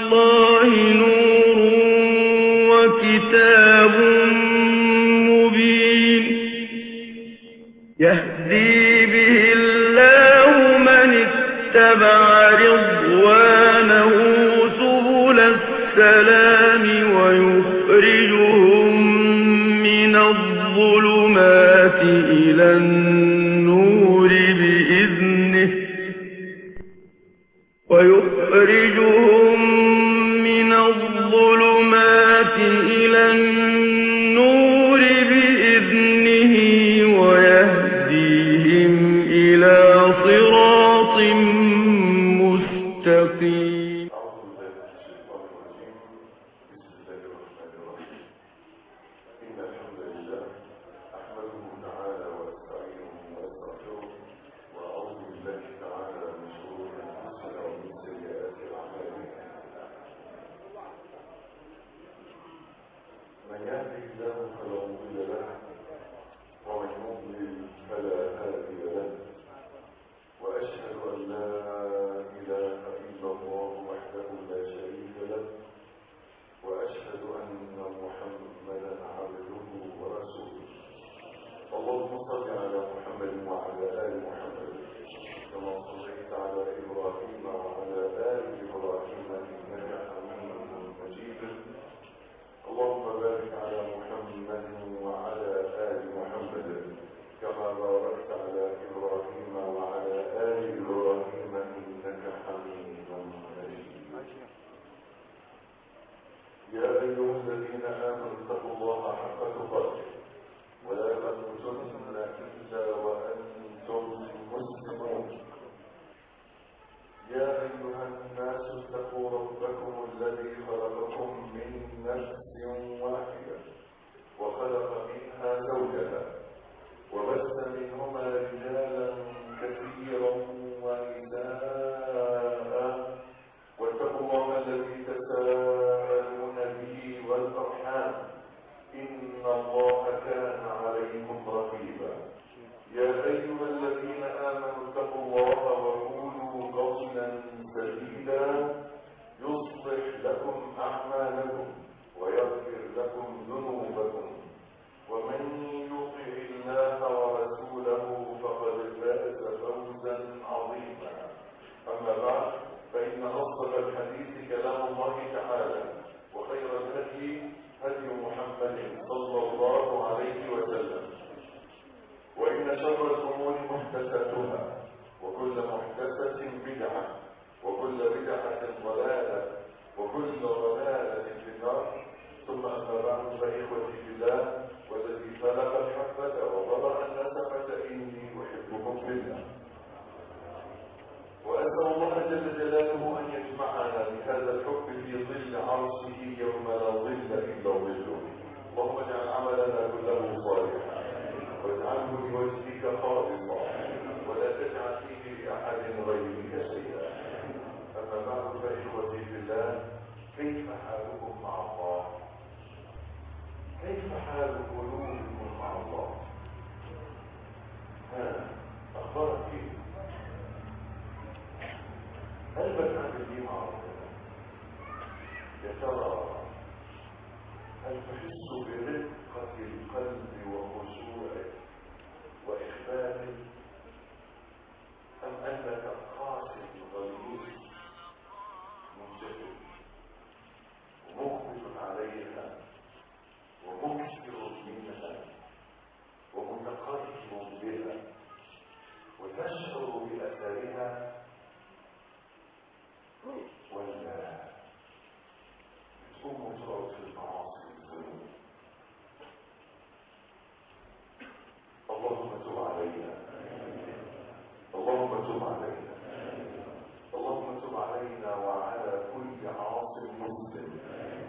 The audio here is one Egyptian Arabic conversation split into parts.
الله نور وكتاب مبين يهدي به الله من اتبع رضوانه سبل السلام ويخرجهم من الظلمات إلى النور بإذنه ويخرجهم من الظلمات إلى النور بإذنه ويهديهم إلى صراط مستقيم أعوذ بالله من الشيطان الرجيم بسم الله الرحمن الرحيم إن الحمد لله أحمده تعالى وأستعينه وأستغفره وأعوذ بالله تعالى من شرور أنفسنا ومن سيئات أعمالنا من يهده الله فلا مضل له ومن يضلل فلا هادي له وأشهد أن لا إله إلا الله وحده لا شريك له وأشهد أن محمدا عبده ورسوله اللهم صل على محمد وعلى آل محمد كما صليت على إبراهيم وعلى آل إبراهيم إنك حميد مجيد اللهم بارك على محمد وعلى آل محمد كما باركت على إبراهيم وعلى آل إبراهيم إنك حميد مجيد يا أيها الذين آمنوا اتقوا الله حق تقاته ولا تموتن إلا وأنتم مسلمون يا أيها الناس اتقوا ربكم الذي خلقكم من نفس واحدة وخلق منها زوجها وبث منهما رجالا كثيرا ونساء واتقوا الله الذي تساءلون به والأرحام إن الله كان عليكم رقيبا يا أيها الذين آمنوا اتقوا الله وقولوا قولا سديدا يصلح لكم أعمالكم ويغفر لكم ذنوبكم ومن يطع الله ورسوله فقد فاز فوزا عظيما أما بعد فإن أصدق الحديث كلام الله تعالى وخير الهدي هدي محمد صلى الله عليه وسلم وإن شر الأمور محدثاتها وكل محدثة بدعة وكل بدعة ضلالة وكل ضلالة في النار ثم أما بعد فإخوتي في الله والذي خلق الحبة وضرع النسمة إني أحبكم في الله وأسأل الله جل جلاله أن يجمعنا بهذا الحب في ظل عرشه يوم لا ظل إلا ظله اللهم اجعل عملنا كله صالحا واجعله لوجهك خالصا ولا تجعل فيه لأحد غيرك شيئا أما بعد فإخوتي في الله كيف حالكم مع الله كيف حال قلوبكم مع الله ها أخبارك كيف قلبك عامل ايه مع ربنا يا ترى هل تحس برقة القلب وخشوعه وإخباره أم أنك قاسي غليظ منجذب ومقبل عليها ومكثر منها ومتقرب بها وتشعر بأثرها ولا تقوم تقعد في المعاصي والذنوب اللهم تب علينا اللهم تب علينا اللهم تب علينا وعلى كل عاص مسلم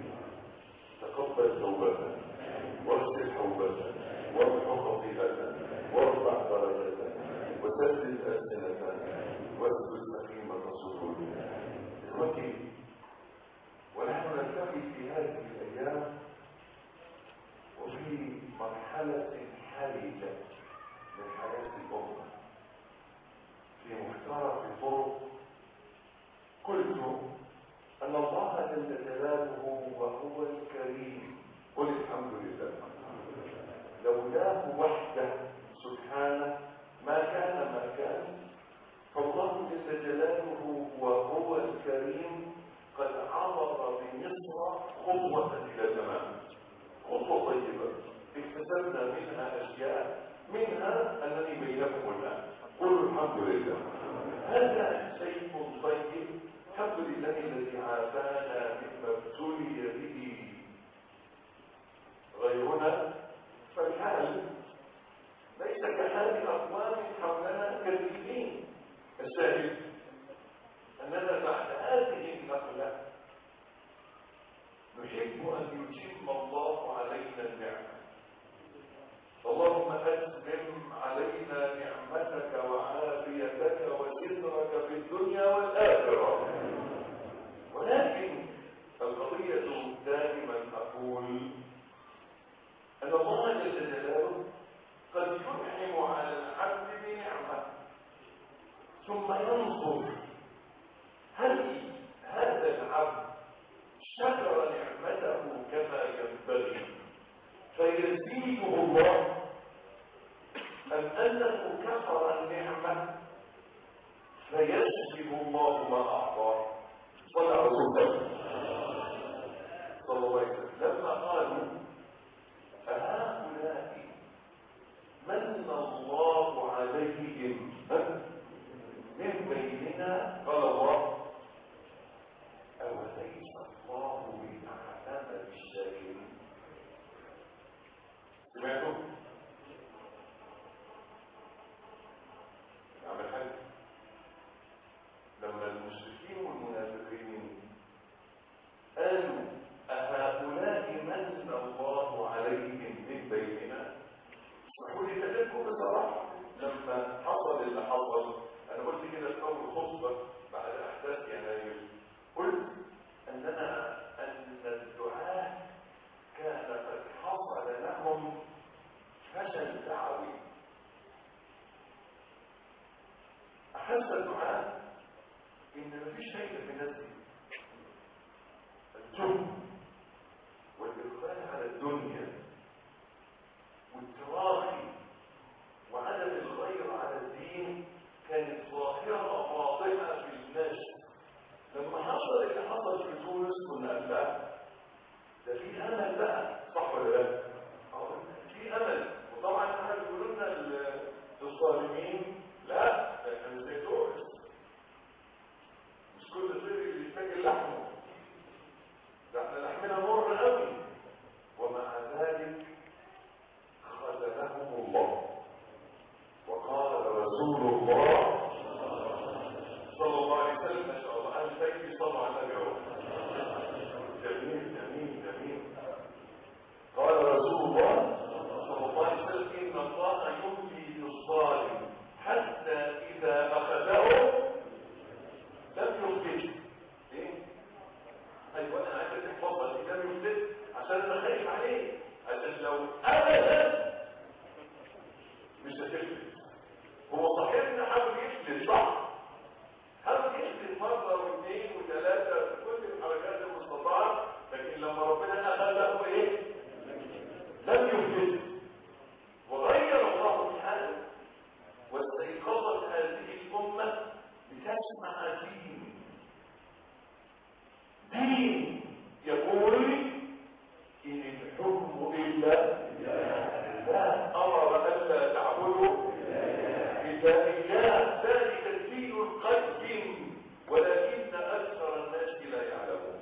تقبل توبتنا واغسل حوبتنا وامحو خطيئتنا وارفع درجتنا وسدد ألسنتنا واثبت سخيمة صدورنا إخوتي ونحن نلتقي في هذه الأيام وفي مرحلة حرجة من حياة الأمة في مفترق طرق قلت أن الله جل جلاله وهو الكريم قل الحمد لله لولاه وحده سبحانه ما كان ما كان فالله جل جلاله وهو الكريم قد عبر بمصر خطوة إلى الأمام خطوة طيبة اكتسبنا منها أشياء منها الذي بينكم الآن قولوا الحمد لله هذا شيء طيب الحمد لله الذي عافانا مما ابتلي به غيرنا فالحال ليس كحال أقوام حولنا كثيرين الشاهد أننا بعد هذه النقلة نحب أن يتم الله علينا النعمة اللهم أتمم علينا نعمتك وعافيتك وسترك في الدنيا والآخرة ولكن القضية دائما أقول أن الله جل جلاله قد ينعم على العبد بنعمة ثم ينظر هل هذا العبد شكر نعمته كما ينبغي فيزيده الله أم أنه كفر النعمة فيسلب الله ما أعطاه صلى رسول الله صلى الله عليه وسلم لما قالوا أهؤلاء من الله عليهم من بيننا قال الله أوليس الله بأعلم بالشاكرين سمعتم؟ نعمل حاجة لما المشركين والمنافقين قالوا أهؤلاء من الله عليهم من بيننا اسمحوا لي أكلمكم بصراحة لما حصل اللي حصل أنا قلت كده في أول خطبة بعد أحداث يناير قلت أننا أن الدعاة كان قد حصل لهم فشل دعوي أحس الدعاة إن مفيش فايدة في الناس دي الجهد والإقبال على الدنيا والتراخي وعدم الغير على الدين كانت ظاهرة واضحة في الناس لما حصل اللي حصل في تونس كنا لا ده في امل بقى صح ولا لا؟ في امل وطبعا احنا بيقولوا لنا الظالمين لا احنا مش زي تونس مش كل طير اللي يتاكل لحمه ده احنا لحمنا مر قوي ومع ذلك خذلهم الله وقال رسول الله صلى الله عليه وسلم ما شاء الله اهل البيت صلوا على النبي جميل جميل جميل قال رسول الله صلى الله عليه وسلم ان الله يملي للظالم حتى اذا اخذه لم يفلت ايه ايوه انا عايز تحفظها دي لم يفلت عشان انا خايف عليه عشان لو ابدا مش هتفلت هو صاحبنا حاول يفلت صح حاول يفلت مره واثنين وثلاثه في كل الحركات المستطاعه لكن لما ربنا اخذه ايه لم يفلت وغير الله الحال واستيقظت هذه الامه لتسمع دين دين يقول ان الحكم الا لا امر الا تعبدوا الا اياه ذلك الدين القيم ولكن اكثر الناس لا يعلمون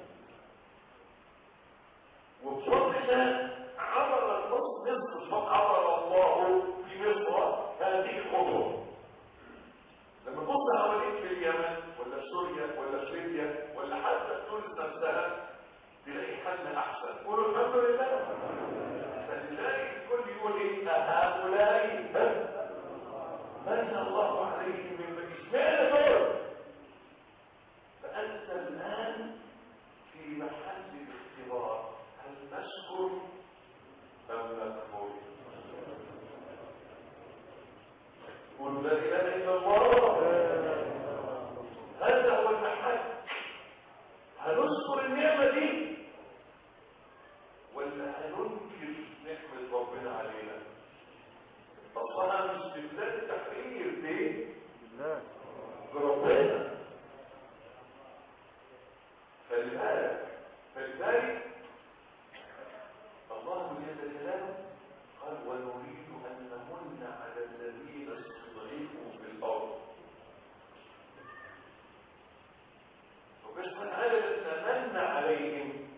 وبفضل الله عبر مصر عبر الله في مصر هذه الخطوه لما تبص حواليك في اليمن ولا في سوريا ولا في ليبيا ولا حتى في تونس نفسها تلاقي حل احسن قولوا الحمد لله فلذلك الكل يقول ايه هؤلاء من الله عليهم من اشمعنى دول فانت الان في محل الاختبار هل نشكر ام نكفر قولوا لا اله الا الله هذا هو المحل هنسكر هنذكر النعمة دي ولا هننكر نعمة ربنا علينا اصلا مش بالله التحرير دي بالله بربنا فلذلك فلذلك الله جل جلاله قال ونريد ان نمن على الذين استضعفوا في الارض وبس من على نمن عليهم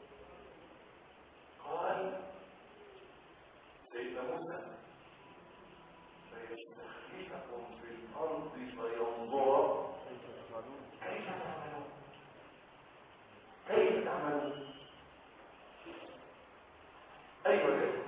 قال سيدنا موسى فيستخلفكم في الارض فينظر كيف تعملون كيف تعملون ايوه كده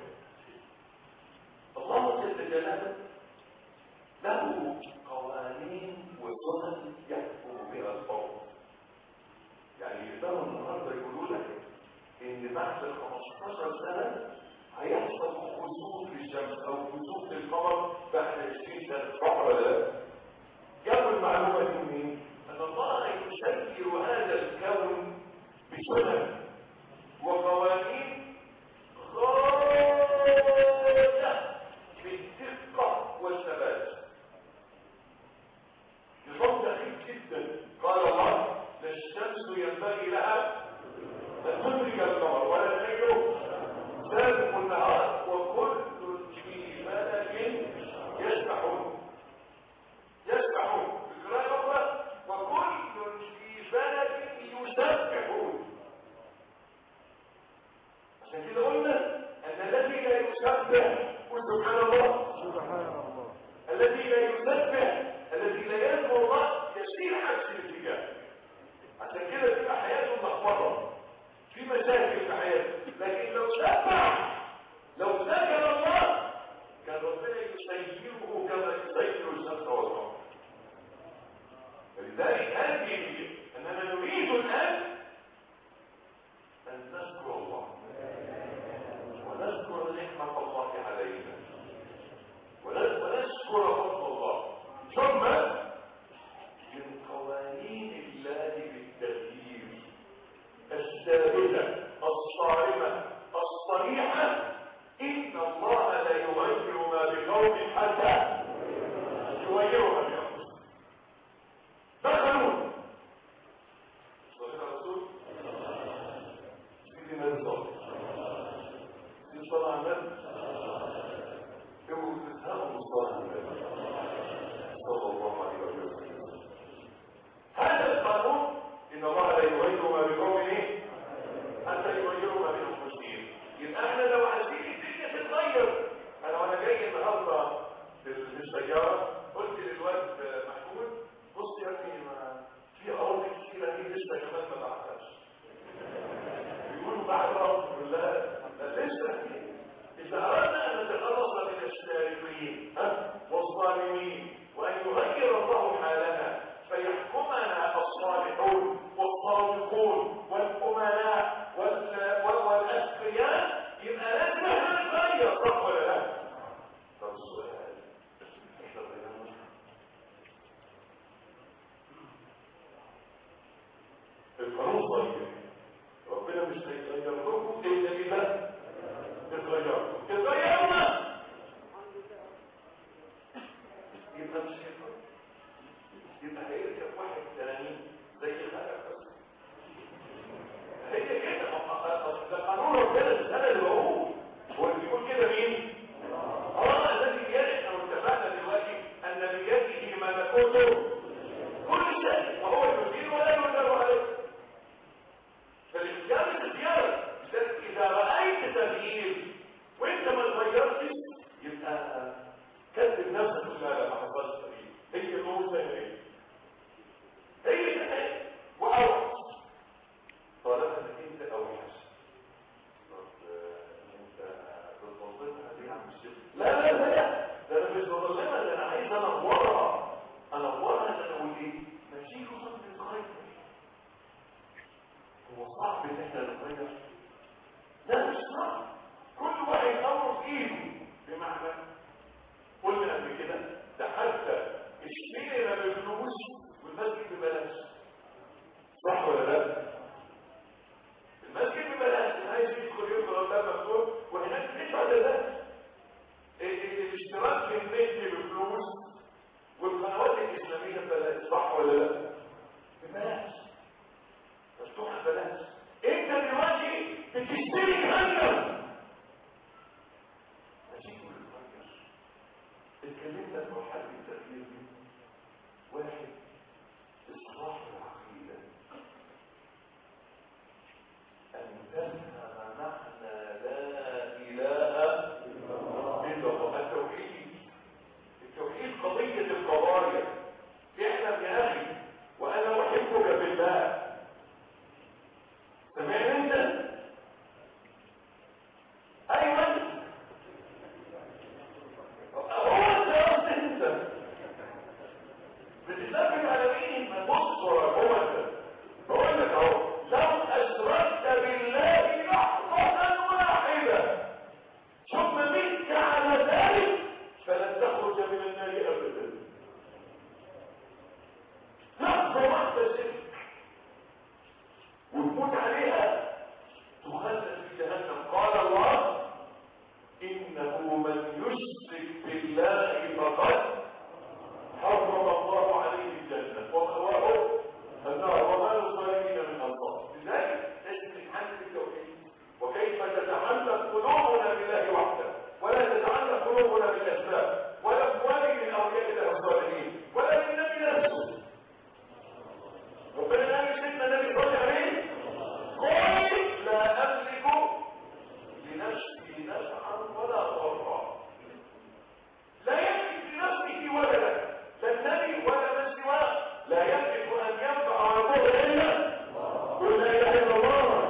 الله جل جلاله له قوانين وسنن يحكم بها القوم يعني يقدروا النهارده يقولوا لك ان بعد ال 15 سنه هيحصل خسوف في الشمس او خسوف في القمر بعد 20 سنه صح ولا لا؟ جابوا المعلومه دي منين؟ ان الله يسير هذا الكون بسنن وقوانين غايه في الدقه والثبات نظام دقيق جدا قال الله لا الشمس ينبغي لها ان تدرك القمر ولا الليل سابق النهار وكل في ملك يسبحون يسبحون بقراءة أخرى وكل في بلد يسبحون عشان كده قلنا أن الذي لا يسبح قل سبحان الله سبحان الله الذي لا يسبح الذي لا يذكر الله يسير عكس الاتجاه عشان كده تبقى حياته ملخبطه في مشاكل في حياته لكن لو سبح لو ذكر الله كان ربنا يسيره كما يسير الشمس والقمر فلذلك هذه اننا نريد الان ان نذكر الله ونذكر نعمه الله علينا ونذكر فضل الله ثم من قوانين الله بالتغيير الثابتة الصارمة الصريحة إن الله لا يغير ما بقوم حتى يغيروا ما بأنفسهم ده قانون صلى الله رسول سيدنا الصلاة سيدنا صلى على النبي اوعوا تزهقوا من صلاة النبي صلى الله عليه وسلم هذا القانون ان الله لا يغير ما بقوم ايه حتى يغيروا ما بانفسهم يبقى احنا لو عايزين الدنيا تتغير انا وانا جاي النهارده في في السياره قلت للواد محمود بص يا ابني ما في اراضي كتيره دي لسه كمان ما بعتهاش بيقولوا بعد ارض بالله ده لسه اذا اردنا ان نتخلص من السارقين ها والظالمين وان يغير الله حالنا فيحكمنا الصالحون والصادقون والامناء وال- وال- والاتقياء يبقى لازم احنا نتغير صح ولا لا؟ طب السؤال احنا غيرنا القانون طيب ربنا مش هيغير لكم الا اذا اتغيروا اتغيرنا يبقى مش هيغير يبقى هيركب واحد تاني زي خلق بس هي كده ده قانون ربنا السنه اللي هو هو اللي بيقول كده مين؟ اه الذي بيده او اتفقنا دلوقتي ان بيده ملكوته كل شيء وهو يدير ولا يدار عليه فالاختيار الاختيار لذلك اذا رايت تغيير وانت ما اتغيرتش يبقى كذب نفسك لا لا ما حصلش تغيير هي موسى هي هي هي واوحش طالما انك انت اوحش طب آه، انت بتظلمها دي عم الشيخ لا لا لا لا ده انا مش بظلمها ده انا عايز انورها انورها ده انا اقول ايه ماشي خصوصا في الخير هو صعب ان احنا نتغير لا مش صعب كل واحد امره في ايده بمعنى قلنا قبل كده ده حتى الشيء ما بيطلبوش والمسجد ببلاش صح ولا لا لحظة واحدة شرك وتموت عليها تخلد في جهنم قال الله إنه من يشرك بالله فقد حرم الله عليه الجنة ومأواه النار وما للظالمين من الله لذلك لازم نتحدث بالتوحيد وكيف تتعلق قلوبنا بالله وحده ولا تتعلق قلوبنا بالاسباب ولا بوالي من اولياء الله الصالحين ولا بالنبي نفسه ربنا قال سيدنا النبي صلى عليه قل لا املك لنفسي نفعا ولا ضرا لا يملك لنفسه ولدا لا النبي ولا من سواه لا يملك ان ينفع عبده الا قل لا اله الا الله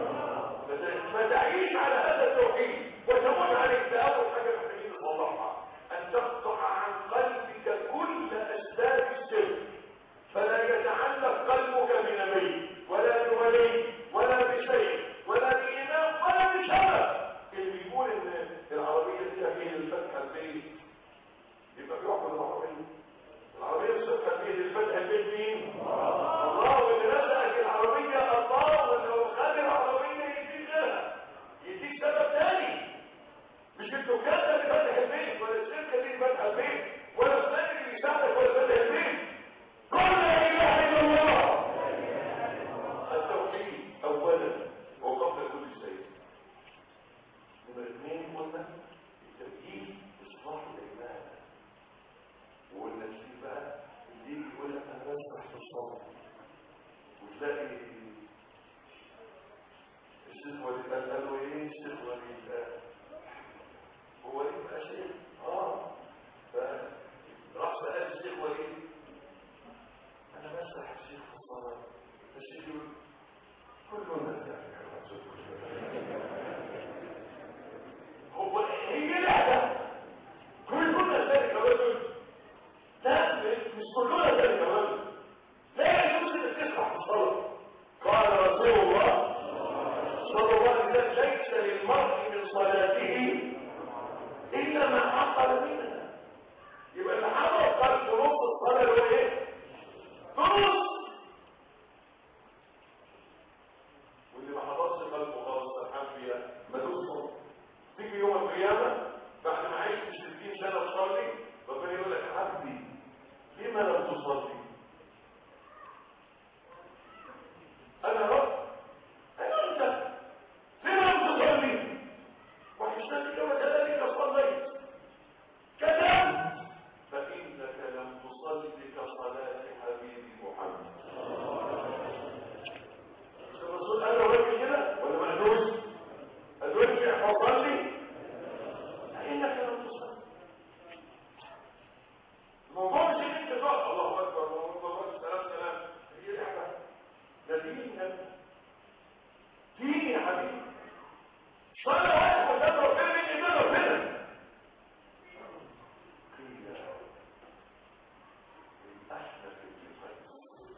فتعيش على هذا التوحيد وتموت عليه بأول حاجة محتاجين نصلحها أن تقطع عن قلبك كل أسباب الشرك فلا يتعلق قلبك بنبي ولا بولي ولا بشيء ولا بإمام ولا بشرف اللي بيقول إن العربية فيها فيه الفتحة البيت يبقى بيحكم العربية العربية الفتحة فيه الفتحة البيت مين؟ الله واللي رزقك العربية الله ولو خد العربية يديك غيرها يديك سبب تاني مش الدكان اللي فاتح البيت ولا الشركة اللي فاتحة البيت ولا فلان اللي بيساعدك ولا فاتح البيت قل لا اله الا الله التوحيد اولا وقبل كل شيء نمرة اثنين قلنا التوحيد اصلاح الايمان وقلنا في بقى اللي يجي يقول لك انا بسرح في الصلاه وتلاقي الشيخ وليد قال له ايه الشيخ وليد قال هو وليد بقى شيخ اه فراح سأل الشيخ وليد انا بسرح الشيخ في الصلاه الشيخ يقول كلنا ذلك هو هي لعبه كلنا ذلك رجل لا مش كلنا ذلك رجل لا يجوز انك تسرح في الصلاه قال رسول الله صلى الله عليه وسلم ليس للمرء من صلاته الا ما حصل منها يبقى اللي حصل قال في نص الصلاه اللي هو ايه نص واللي ما حضرش قلبه خالص سرحان فيها ملوش صوت تيجي يوم القيامه بعد ما عشت 60 سنه تصلي ربنا يقول لك عبدي لما لم تصلي انا رب انا انت لما لم تصلي وحسنك وكذلك صليت كذبت فانك لم تصلي كصلاه حبيبي محمد الرسول قال له راجل كده ولا ما قالوش قال له ارجع فصلي فانك لم تصلي الموضوع مش ان انت تقف الله اكبر الله اكبر سلام سلام هي لعبه ده دين يا ابني دين يا حبيبي صلى واحد قدام ربنا مين قدام ربنا قيل الاحنف بن قيس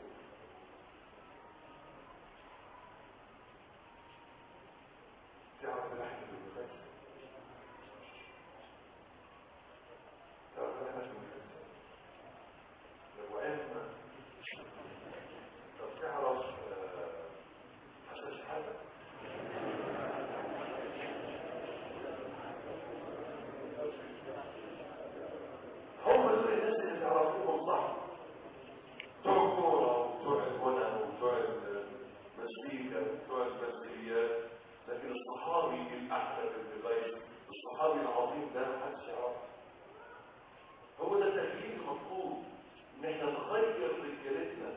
تعرف الاحنف بن قيس تعرف الاحنف بن قيس لو علم طب تعرف حسن شحاته هم دول الناس اللي تعرفوهم صح بتوع الكوره وبتوع الغنى وبتوع المزيكا وبتوع المسرحيات لكن الصحابي الاحمد بن قيس الصحابي العظيم ده ما حدش يعرفه هو ده التأكيد المطلوب ان احنا نغير رجالتنا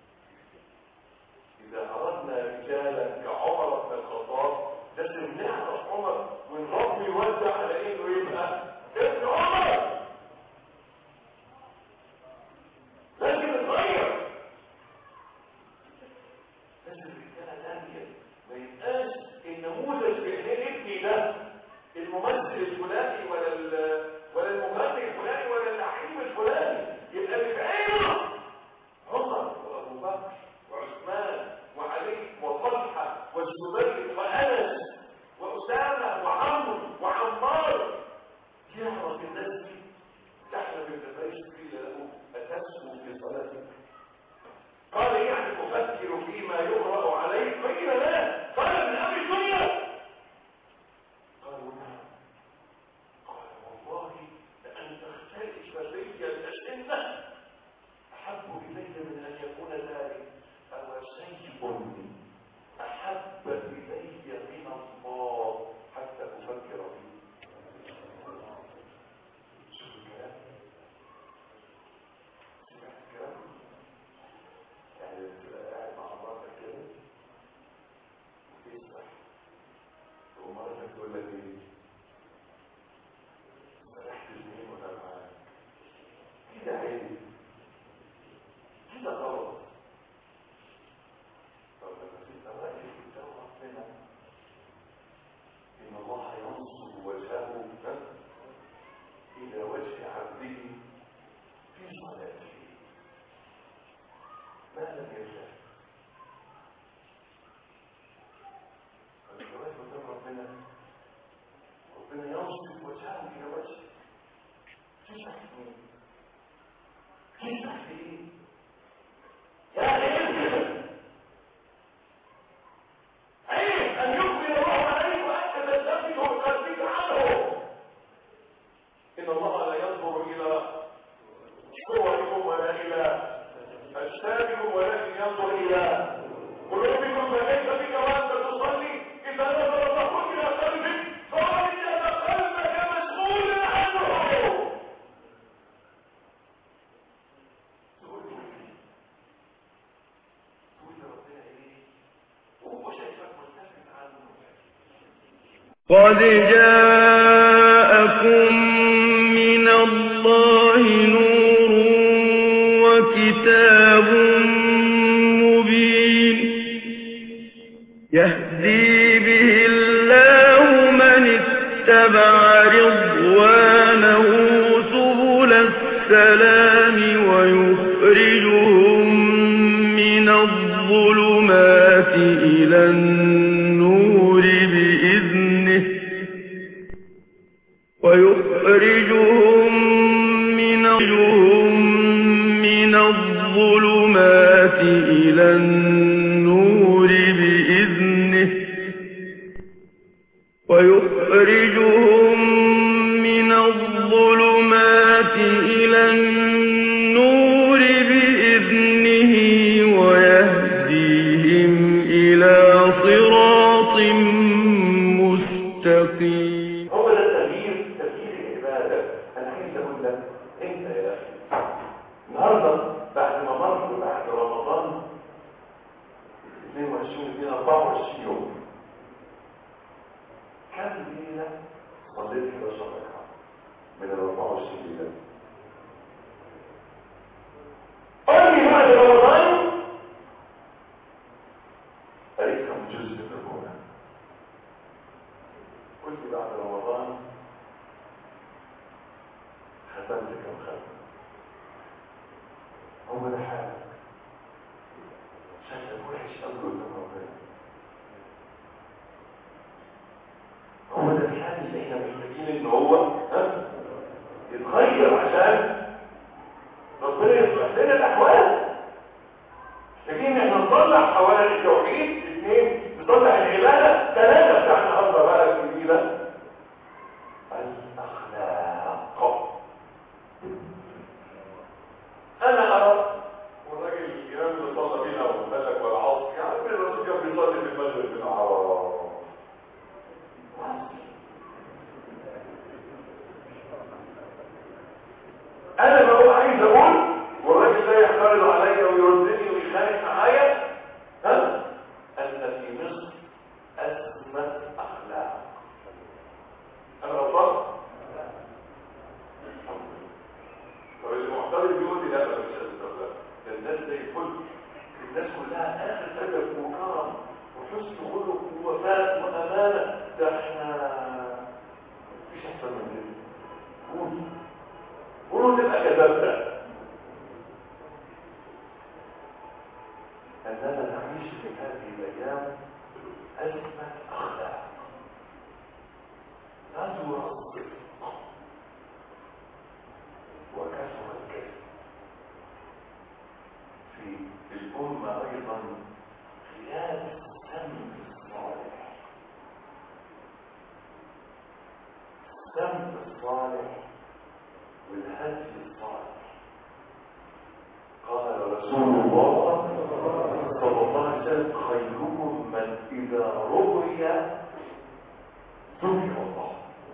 اذا اردنا رجالا كعمر بن الخطاب لازم نعرف عمر ونربي يودع على انه يبقى ابن عمر لازم نتغير لازم رجاله ثانيه ما يبقاش النموذج في ابني ده الممثل الفلاني ولا ولا المغني الفلاني ولا اللعيب الفلاني يبقى اللي بعينه عمر وابو بكر وعثمان وعلي وطلحه والزبير وانس واسامه وعمرو وعمار يعرف الناس دي تحلم بن قيس قيل له اتسهو في صلاتك الناس تقول لك ايه سرحت سنين وانا معاك كده عيب كده غلط طب لما تبقى واقف قدام ربنا ان الله ينصب وجهه الى وجه عبده في صلاته ما لم يشاء فالجواز قدام ربنا ربنا ينصب وجهه الى وجهه تشرح مين تشرح ايه يا عيب عيب ان يقبل الله عليك وانت تلتفت وتلتفت عنه ان الله لا ينظر الى صوركم ولا الى اجسادكم ولكن ينظر الى قلوبكم فليس بك وانت تصلي اذا نظر الله الى قلبك فوجد قلبك مشغولا عنه تقول له ايه تقول لربنا ايه وهو شايفك ملتفت عنه قد جاءكم من الله نور وكتاب مبين يهدي به الله من اتبع رضوانه سبل السلام ويخرجهم من الظلمات إلى النور بإذنه ويخرجهم من من الظلمات إلى النور بإذنه ويخرجهم من الظلمات إلى النور بإذنه ويهديهم إلى صراط مستقيم هو ده التغيير تغيير العبادة أنا عايز أقول لك أنت يا أخي النهاردة بعد ما مر بعد رمضان 22 من 24 يوم كم ليلة صليت 11 ركعة من ال 24 ليلة قل لي بعد رمضان قريت كم جزء في القرآن قلت بعد رمضان ختمت كم ختم هو ده حالك شكلك وحش قوي قدام ربنا هو ده الحال اللي احنا محتاجين ان هو ها يتغير عشان ربنا يصلح لنا الاحوال محتاجين ان احنا نطلع حوالي التوحيد اثنين نطلع العباده ثلاثه بتاع النهارده بقى الجديده الاخلاق انا ارى والراجل الامام اللي صلى بينا وبلغ والعصر يعني الرسول كان بيصلي في المغرب بالاعراض انا ما هو عايز اقول والراجل ده يعترض عليا ويردني ويخانق معايا ها ان في مصر ازمه اخلاق انا غلطان طب اللي معترض بيقول لي لا لا مش ازمه اخلاق ده الناس زي الفل الناس كلها اخر ادب وكرم وحسن خلق ووفاء وامانه ده احنا مفيش احسن من كده قول قولوا تبقى كذبت أننا نعيش في هذه الأيام أزمة أخلاق نزور الصدق وكثر الكذب في الأمة أيضا خيانة السم الصالح السم الصالح والهدي الصالح قال رسول الله صلى الله عليه وسلم خيركم من إذا رؤي ذكر الله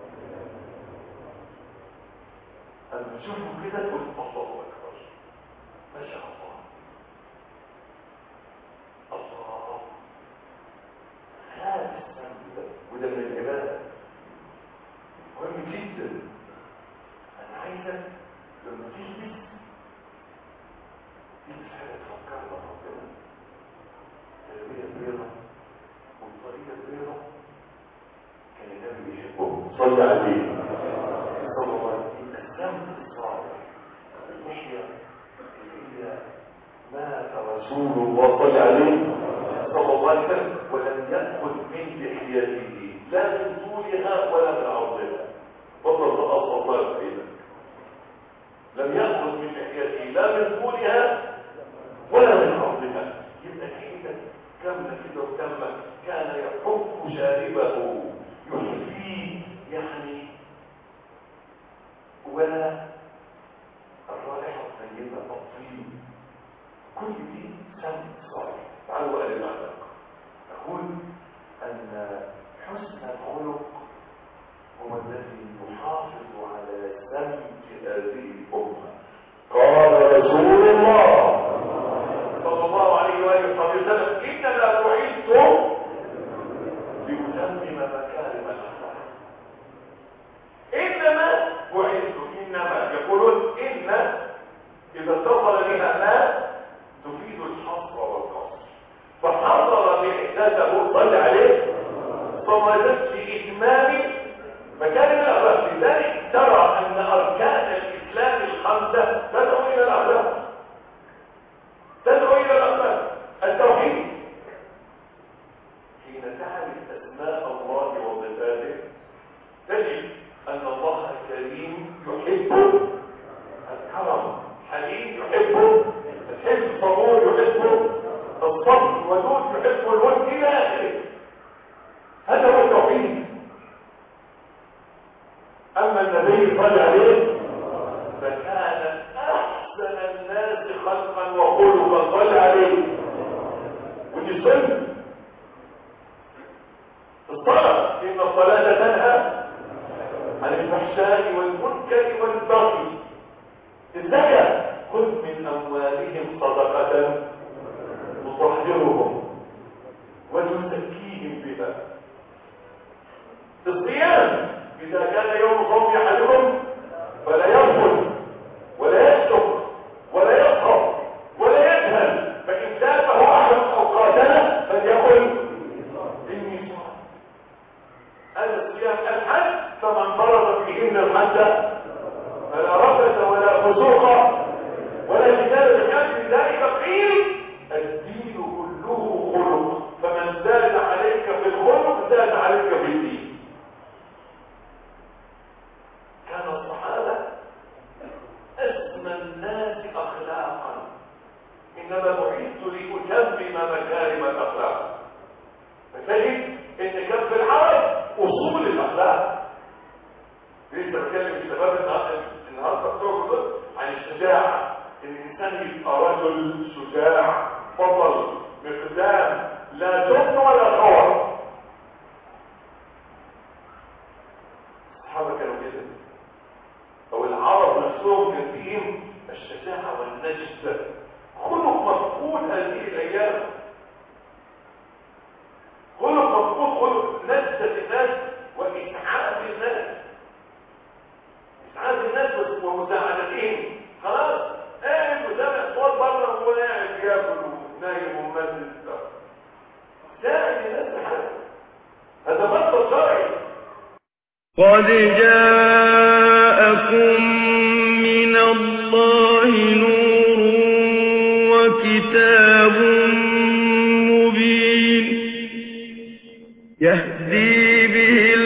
أما تشوفوا كده تقول الله أكبر ما شاء الله الله هذا السم ده وده من العبادة رسول الله صلى عليه صلى الله عليه وسلم ولم يأخذ من لحيته لا من طولها ولا من عرضها فضل الله صلى الله عليه وسلم لم يأخذ من لحيته لا من طولها ولا من عرضها يبقى حين كم كده وكم كان يحب شاربه يحييه يعني ولا الرائحة الطيبة الطيب كل دي سم صالح تعالوا بقى للمعنى أقول أن حسن الخلق هو الذي يحافظ على سمت هذه الأمة قال رسول الله صلى الله عليه وآله وسلم إنما بعثت لأتمم مكارم الأخلاق إنما بعثت إنما يقولون إن إذا اتصل بها ما تفيد الحصر والقصر فحصر بإحداثه صلى عليه صمدت في إتمام مكان الأخلاق لذلك ترى أن أركان الإسلام الخمسة تدعو إلى الأخلاق تدعو إلى الأخلاق التوحيد حين تعرف أسماء الله وصفاته تجد أن الله كريم يحب الكرم حليم يحب الحلم صبور يحب الصبر ودود يحب الود إلى آخره هذا هو التوحيد أما النبي صلى عليه فكان أحسن الناس خلقا وخلقا صلى عليه ودي سنة الصلاة إن الصلاة تنهى عن الفحشاء والمنكر والبغي الزكاة خذ من أموالهم صدقة تطهرهم وتزكيهم بها الصيام إذا كان يوم صوم أحدهم فلا يرفض ولا يسلك ولا يسخط ولا يجهل فإن سابه أحد أو قاتله فليقل إني صائم هذا الصيام الحج فمن فرض فيهن الحج فلا رفث ولا فسوق ولا جدال بالحج لذلك قيل الدين كله خلق فمن زاد عليك في الخلق زاد عليك في الدين كان الصحابة أسمى الناس أخلاقا إنما بعثت لأتمم مكارم الأخلاق فتجد إن كان في العرب أصول الأخلاق لسه بتكلم الشباب النهارده بتوع دول عن الشجاعة إن الإنسان يبقى رجل شجاع بطل مقدام لا جبن ولا خوف الصحابة كانوا كده او العرب نفسهم كان فيهم الشجاعة والنجد خلق مفقود هذه الايام خلق مفقود خلق نجدة الناس واسعاف الناس اسعاف الناس ومساعدتهم خلاص قاعد وسامع صوت بره وهو قاعد ياكل ونايم وممثل ساعد الناس بحاجه هذا مصدر شرعي قد جاءكم من الله نور وكتاب مبين يهدي به